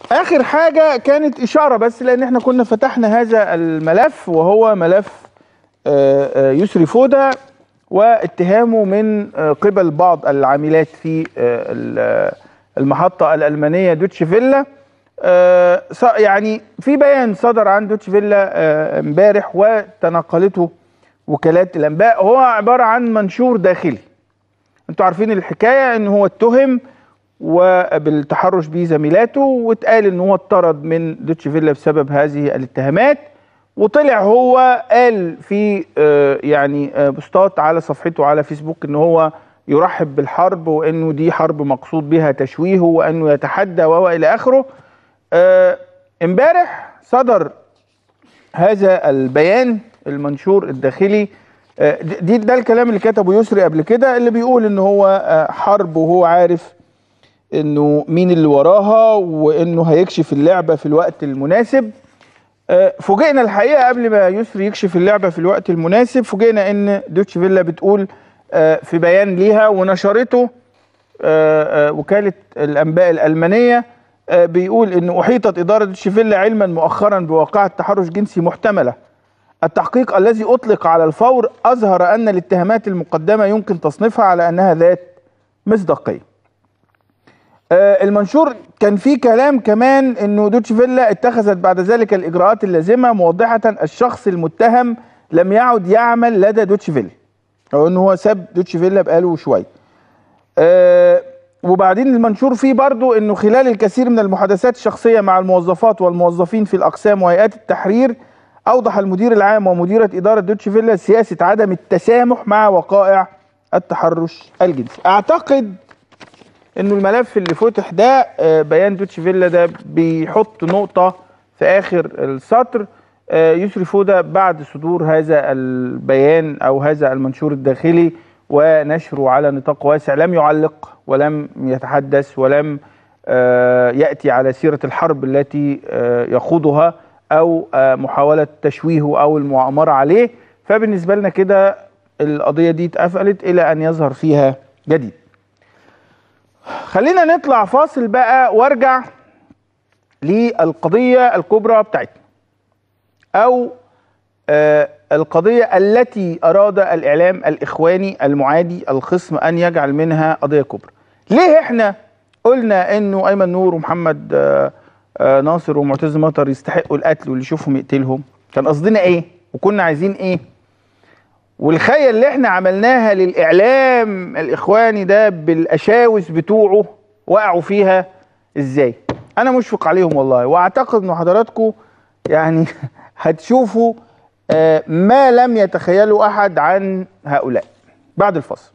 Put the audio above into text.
اخر حاجه كانت اشاره بس لان احنا كنا فتحنا هذا الملف وهو ملف آه، آه، يسري فودا واتهامه من آه، قبل بعض العاملات في آه، ال- المحطه الالمانيه دوتش فيلا آه، ص- يعني في بيان صدر عن دوتش فيلا آه، امبارح وتناقلته وكالات الانباء هو عباره عن منشور داخلي انتوا عارفين الحكايه ان هو اتهم وبالتحرش بزميلاته واتقال ان هو اتطرد من دوتش فيلا بسبب هذه الاتهامات وطلع هو قال في آه، يعني آه، بوستات على صفحته على فيسبوك ان هو يرحب بالحرب وانه دي حرب مقصود بها تشويهه وانه يتحدى وهو الى اخره آه، امبارح صدر هذا البيان المنشور الداخلي آه، دي ده الكلام اللي كتبه يسري قبل كده اللي بيقول ان هو آه، حرب وهو عارف انه مين اللي وراها وانه هيكشف اللعبه في الوقت المناسب آه، فوجئنا الحقيقه قبل ما يسري يكشف اللعبه في الوقت المناسب فوجئنا ان دوتش فيلا بتقول آه، في بيان ليها ونشرته آه، آه، وكاله الانباء الالمانيه آه، بيقول ان احيطت اداره دوتش فيلا علما مؤخرا بواقعه تحرش جنسي محتمله التحقيق الذي اطلق على الفور اظهر ان الاتهامات المقدمه يمكن تصنيفها على انها ذات مصداقيه آه، المنشور كان فيه كلام كمان انه دوتش فيلا اتخذت بعد ذلك الاجراءات اللازمه موضحه الشخص المتهم لم يعد يعمل لدى دوتش فيلا او ان هو ساب دوتش فيلا بقاله شويه آه، وبعدين المنشور فيه برضو انه خلال الكثير من المحادثات الشخصيه مع الموظفات والموظفين في الاقسام وهيئات التحرير اوضح المدير العام ومديره اداره دوتش فيلا سياسه عدم التسامح مع وقائع التحرش الجنسي اعتقد انه الملف اللي فتح ده آه، بيان دوتش فيلا ده بيحط نقطه في اخر السطر آه، يسري فودا بعد صدور هذا البيان او هذا المنشور الداخلي ونشره على نطاق واسع لم يعلق ولم يتحدث ولم آه، ياتي على سيره الحرب التي آه، يخوضها او آه، محاوله تشويهه او المؤامره عليه فبالنسبه لنا كده القضيه دي اتقفلت الى ان يظهر فيها جديد خلينا نطلع فاصل بقى وارجع للقضية الكبرى بتاعتنا أو آه القضية التي أراد الإعلام الإخواني المعادي الخصم أن يجعل منها قضية كبرى ليه إحنا قلنا إنه أيمن نور ومحمد آه آه ناصر ومعتز مطر يستحقوا القتل واللي يشوفهم يقتلهم كان قصدنا إيه وكنا عايزين إيه والخيل اللي احنا عملناها للاعلام الاخواني ده بالاشاوس بتوعه وقعوا فيها ازاي انا مشفق عليهم والله واعتقد ان حضراتكم يعني هتشوفوا آه، ما لم يتخيله احد عن هؤلاء بعد الفصل